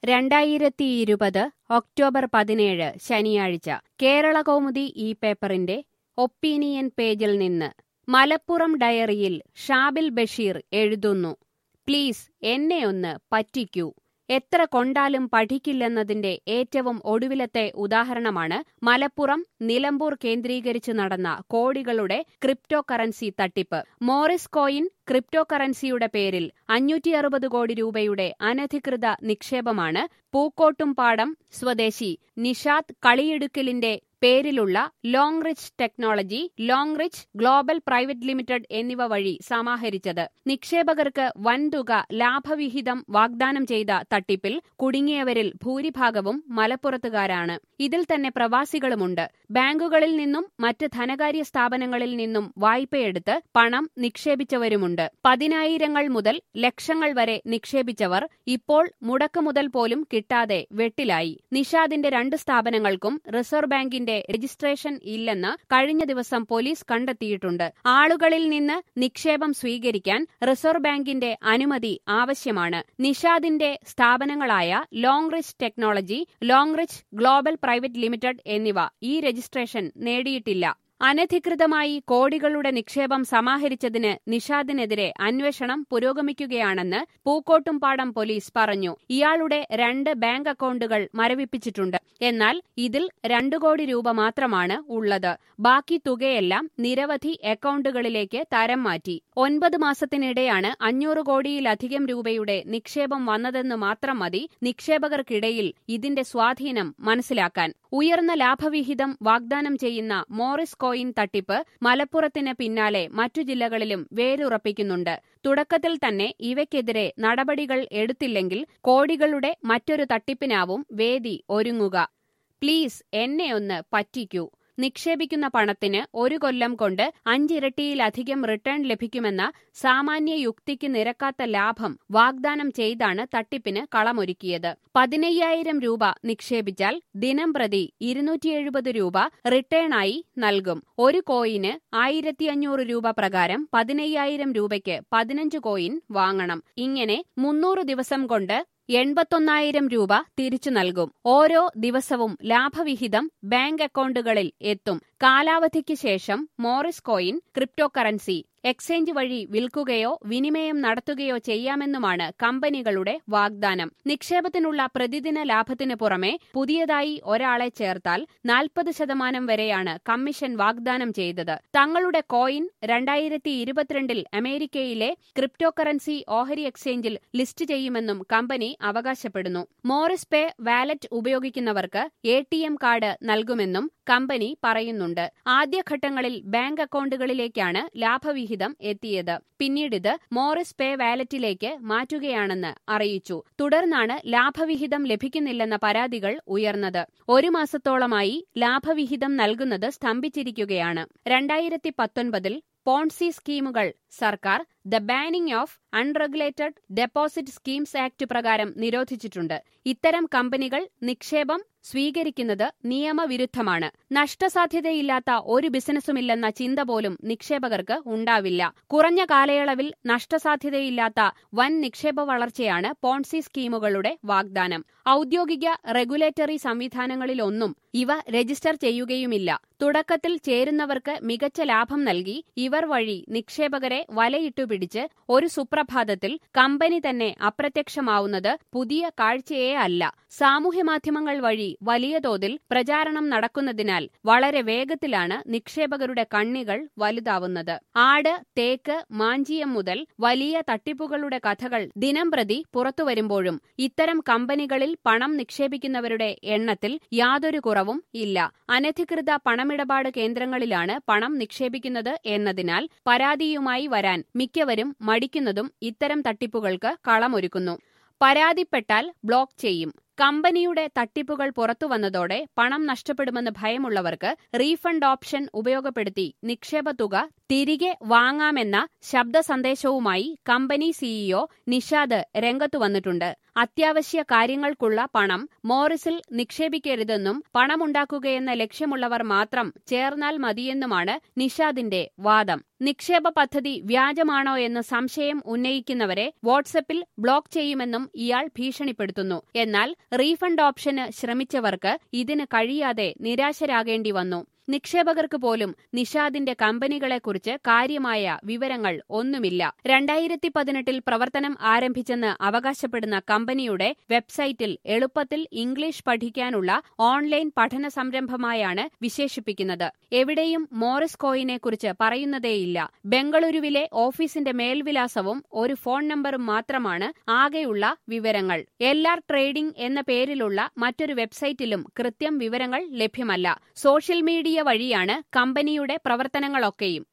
രണ്ടായിരത്തി ഇരുപത് ഒക്ടോബർ പതിനേഴ് ശനിയാഴ്ച കേരള കൗമുദി ഈ പേപ്പറിന്റെ ഒപ്പീനിയൻ പേജിൽ നിന്ന് മലപ്പുറം ഡയറിയിൽ ഷാബിൽ ബഷീർ എഴുതുന്നു പ്ലീസ് എന്നെ ഒന്ന് പറ്റിക്കൂ എത്ര കൊണ്ടാലും പഠിക്കില്ലെന്നതിന്റെ ഏറ്റവും ഒടുവിലത്തെ ഉദാഹരണമാണ് മലപ്പുറം നിലമ്പൂർ കേന്ദ്രീകരിച്ച് നടന്ന കോടികളുടെ ക്രിപ്റ്റോ കറൻസി തട്ടിപ്പ് മോറിസ് കോയിൻ ക്രിപ്റ്റോ കറൻസിയുടെ പേരിൽ അഞ്ഞൂറ്റി അറുപത് കോടി രൂപയുടെ അനധികൃത നിക്ഷേപമാണ് പൂക്കോട്ടുംപാടം സ്വദേശി നിഷാദ് കളിയിടുക്കലിന്റെ പേരിലുള്ള long reach technology long reach global private limited എന്നിവ വഴി സമാഹരിച്ചത് നിക്ഷേപകർക്ക് വൻതുക ലാഭവിഹിതം വാഗ്ദാനം ചെയ്ത തട്ടിപ്പിൽ കുടുങ്ങിയവരിൽ ഭൂരിഭാഗവും മലപ്പുറത്തുകാരാണ് ഇതിൽ തന്നെ പ്രവാസികളുമുണ്ട് ബാങ്കുകളിൽ നിന്നും മറ്റ് ധനകാര്യ സ്ഥാപനങ്ങളിൽ നിന്നും വായ്പയെടുത്ത് പണം നിക്ഷേപിച്ചവരുമുണ്ട് പതിനായിരങ്ങൾ മുതൽ ലക്ഷങ്ങൾ വരെ നിക്ഷേപിച്ചവർ ഇപ്പോൾ മുടക്കുമുതൽ പോലും കിട്ടാതെ വെട്ടിലായി നിഷാദിന്റെ രണ്ട് സ്ഥാപനങ്ങൾക്കും റിസർവ് ബാങ്കിന്റെ രജിസ്ട്രേഷൻ ഇല്ലെന്ന് കഴിഞ്ഞ ദിവസം പോലീസ് കണ്ടെത്തിയിട്ടുണ്ട് ആളുകളിൽ നിന്ന് നിക്ഷേപം സ്വീകരിക്കാൻ റിസർവ് ബാങ്കിന്റെ അനുമതി ആവശ്യമാണ് നിഷാദിന്റെ സ്ഥാപനങ്ങളായ long reach technology long reach global private limited എന്നിവ ഈ രജിസ്ട്രേഷൻ നേടിയിട്ടില്ല അനധികൃതമായി കോടികളുടെ നിക്ഷേപം സമാഹരിച്ചതിന് നിഷാദിനെതിരെ അന്വേഷണം പുരോഗമിക്കുകയാണെന്ന് പൂക്കോട്ടുംപാടം പോലീസ് പറഞ്ഞു ഇയാളുടെ രണ്ട് ബാങ്ക് അക്കൗണ്ടുകൾ മരവിപ്പിച്ചിട്ടുണ്ട് എന്നാൽ ഇതിൽ രണ്ടു കോടി രൂപ മാത്രമാണ് ഉള്ളത് ബാക്കി തുകയെല്ലാം നിരവധി അക്കൗണ്ടുകളിലേക്ക് തരം മാറ്റി ഒൻപത് മാസത്തിനിടെയാണ് അഞ്ഞൂറ് കോടിയിലധികം രൂപയുടെ നിക്ഷേപം വന്നതെന്ന് മാത്രം മതി നിക്ഷേപകർക്കിടയിൽ ഇതിന്റെ സ്വാധീനം മനസ്സിലാക്കാൻ ഉയർന്ന ലാഭവിഹിതം വാഗ്ദാനം ചെയ്യുന്ന മോറിസ് കോയിൻ തട്ടിപ്പ് മലപ്പുറത്തിന് പിന്നാലെ മറ്റു ജില്ലകളിലും വേരുറപ്പിക്കുന്നുണ്ട് തുടക്കത്തിൽ തന്നെ ഇവയ്ക്കെതിരെ നടപടികൾ എടുത്തില്ലെങ്കിൽ കോടികളുടെ മറ്റൊരു തട്ടിപ്പിനാവും വേദി ഒരുങ്ങുക പ്ലീസ് എന്നെ ഒന്ന് പറ്റിക്കൂ നിക്ഷേപിക്കുന്ന പണത്തിന് ഒരു കൊല്ലം കൊണ്ട് അഞ്ചിരട്ടിയിലധികം റിട്ടേൺ ലഭിക്കുമെന്ന സാമാന്യ യുക്തിക്ക് നിരക്കാത്ത ലാഭം വാഗ്ദാനം ചെയ്താണ് തട്ടിപ്പിന് കളമൊരുക്കിയത് പതിനയ്യായിരം രൂപ നിക്ഷേപിച്ചാൽ ദിനം പ്രതി ഇരുന്നൂറ്റി എഴുപത് രൂപ റിട്ടേണായി നൽകും ഒരു കോയിന് ആയിരത്തി അഞ്ഞൂറ് രൂപ പ്രകാരം പതിനയ്യായിരം രൂപയ്ക്ക് പതിനഞ്ച് കോയിൻ വാങ്ങണം ഇങ്ങനെ മുന്നൂറ് ദിവസം കൊണ്ട് എൺപത്തൊന്നായിരം രൂപ തിരിച്ചു നൽകും ഓരോ ദിവസവും ലാഭവിഹിതം ബാങ്ക് അക്കൗണ്ടുകളിൽ എത്തും കാലാവധിക്ക് ശേഷം Morris coin cryptocurrency exchange വഴി വിൽക്കുകയോ വിനിമയം നടത്തുകയോ ചെയ്യാമെന്നുമാണ് കമ്പനികളുടെ വാഗ്ദാനം നിക്ഷേപത്തിനുള്ള പ്രതിദിന ലാഭത്തിന് പുറമെ പുതിയതായി ഒരാളെ ചേർത്താൽ നാൽപ്പത് ശതമാനം വരെയാണ് കമ്മീഷൻ വാഗ്ദാനം ചെയ്തത് തങ്ങളുടെ കോയിൻ രണ്ടായിരത്തി ഇരുപത്തിരണ്ടിൽ അമേരിക്കയിലെ ക്രിപ്റ്റോ കറൻസി ഓഹരി എക്സ്ചേഞ്ചിൽ ലിസ്റ്റ് ചെയ്യുമെന്നും കമ്പനി അവകാശപ്പെടുന്നു മോറിസ് പേ വാലറ്റ് ഉപയോഗിക്കുന്നവർക്ക് എ കാർഡ് നൽകുമെന്നും കമ്പനി പറയുന്നുണ്ട് ആദ്യഘട്ടങ്ങളിൽ ബാങ്ക് അക്കൗണ്ടുകളിലേക്കാണ് ലാഭവിഹിതം എത്തിയത് പിന്നീടിത് മോറിസ് പേ വാലറ്റിലേക്ക് മാറ്റുകയാണെന്ന് അറിയിച്ചു തുടർന്നാണ് ലാഭവിഹിതം ലഭിക്കുന്നില്ലെന്ന പരാതികൾ ഉയർന്നത് ഒരു മാസത്തോളമായി ലാഭവിഹിതം നൽകുന്നത് സ്തംഭിച്ചിരിക്കുകയാണ് രണ്ടായിരത്തി പത്തൊൻപതിൽ പോൺസി സ്കീമുകൾ സർക്കാർ the banning of unregulated deposit schemes act പ്രകാരം നിരോധിച്ചിട്ടുണ്ട് ഇത്തരം കമ്പനികൾ നിക്ഷേപം സ്വീകരിക്കുന്നത് നിയമവിരുദ്ധമാണ് നഷ്ടസാധ്യതയില്ലാത്ത ഒരു ബിസിനസ്സുമില്ലെന്ന ചിന്ത പോലും നിക്ഷേപകർക്ക് ഉണ്ടാവില്ല കുറഞ്ഞ കാലയളവിൽ നഷ്ടസാധ്യതയില്ലാത്ത വൻ നിക്ഷേപ വളർച്ചയാണ് പോൺസി സ്കീമുകളുടെ വാഗ്ദാനം ഔദ്യോഗിക റെഗുലേറ്ററി സംവിധാനങ്ങളിലൊന്നും ഇവ രജിസ്റ്റർ ചെയ്യുകയുമില്ല തുടക്കത്തിൽ ചേരുന്നവർക്ക് മികച്ച ലാഭം നൽകി ഇവർ വഴി നിക്ഷേപകരെ വലയിട്ടു പിടിച്ച് ഒരു സുപ്രഭാതത്തിൽ കമ്പനി തന്നെ അപ്രത്യക്ഷമാവുന്നത് പുതിയ കാഴ്ചയേ അല്ല സാമൂഹ്യമാധ്യമങ്ങൾ വഴി വലിയ തോതിൽ പ്രചാരണം നടക്കുന്നതിനാൽ വളരെ വേഗത്തിലാണ് നിക്ഷേപകരുടെ കണ്ണികൾ വലുതാവുന്നത് ആട് തേക്ക് മാഞ്ചിയം മുതൽ വലിയ തട്ടിപ്പുകളുടെ കഥകൾ ദിനംപ്രതി പുറത്തുവരുമ്പോഴും ഇത്തരം കമ്പനികളിൽ പണം നിക്ഷേപിക്കുന്നവരുടെ എണ്ണത്തിൽ യാതൊരു കുറവും ഇല്ല അനധികൃത പണമിടപാട് കേന്ദ്രങ്ങളിലാണ് പണം നിക്ഷേപിക്കുന്നത് എന്നതിനാൽ പരാതിയുമായി വരാൻ മിക്കവരും മടിക്കുന്നതും ഇത്തരം തട്ടിപ്പുകൾക്ക് കളമൊരുക്കുന്നു പരാതിപ്പെട്ടാൽ ബ്ലോക്ക് ചെയ്യും കമ്പനിയുടെ തട്ടിപ്പുകൾ പുറത്തുവന്നതോടെ പണം നഷ്ടപ്പെടുമെന്ന് ഭയമുള്ളവർക്ക് റീഫണ്ട് ഓപ്ഷൻ ഉപയോഗപ്പെടുത്തി നിക്ഷേപ തുക തിരികെ വാങ്ങാമെന്ന ശബ്ദ സന്ദേശവുമായി കമ്പനി സിഇഒ നിഷാദ് രംഗത്തു വന്നിട്ടുണ്ട് അത്യാവശ്യ കാര്യങ്ങൾക്കുള്ള പണം മോറിസിൽ നിക്ഷേപിക്കരുതെന്നും പണമുണ്ടാക്കുകയെന്ന ലക്ഷ്യമുള്ളവർ മാത്രം ചേർന്നാൽ മതിയെന്നുമാണ് നിഷാദിന്റെ വാദം നിക്ഷേപ പദ്ധതി വ്യാജമാണോ എന്ന് സംശയം ഉന്നയിക്കുന്നവരെ വാട്സപ്പിൽ ബ്ലോക്ക് ചെയ്യുമെന്നും ഇയാൾ ഭീഷണിപ്പെടുത്തുന്നു എന്നാൽ റീഫണ്ട് ഓപ്ഷന് ശ്രമിച്ചവർക്ക് ഇതിന് കഴിയാതെ നിരാശരാകേണ്ടി വന്നു നിക്ഷേപകർക്ക് പോലും നിഷാദിന്റെ കമ്പനികളെക്കുറിച്ച് കാര്യമായ വിവരങ്ങൾ ഒന്നുമില്ല രണ്ടായിരത്തി പതിനെട്ടിൽ പ്രവർത്തനം ആരംഭിച്ചെന്ന് അവകാശപ്പെടുന്ന കമ്പനിയുടെ വെബ്സൈറ്റിൽ എളുപ്പത്തിൽ ഇംഗ്ലീഷ് പഠിക്കാനുള്ള ഓൺലൈൻ പഠന സംരംഭമായാണ് വിശേഷിപ്പിക്കുന്നത് എവിടെയും മോറിസ് കോയിനെക്കുറിച്ച് പറയുന്നതേയില്ല ബംഗളൂരുവിലെ ഓഫീസിന്റെ മേൽവിലാസവും ഒരു ഫോൺ നമ്പറും മാത്രമാണ് ആകെയുള്ള വിവരങ്ങൾ എൽ ആർ ട്രേഡിംഗ് എന്ന പേരിലുള്ള മറ്റൊരു വെബ്സൈറ്റിലും കൃത്യം വിവരങ്ങൾ ലഭ്യമല്ല സോഷ്യൽ മീഡിയ വഴിയാണ് കമ്പനിയുടെ പ്രവർത്തനങ്ങളൊക്കെയും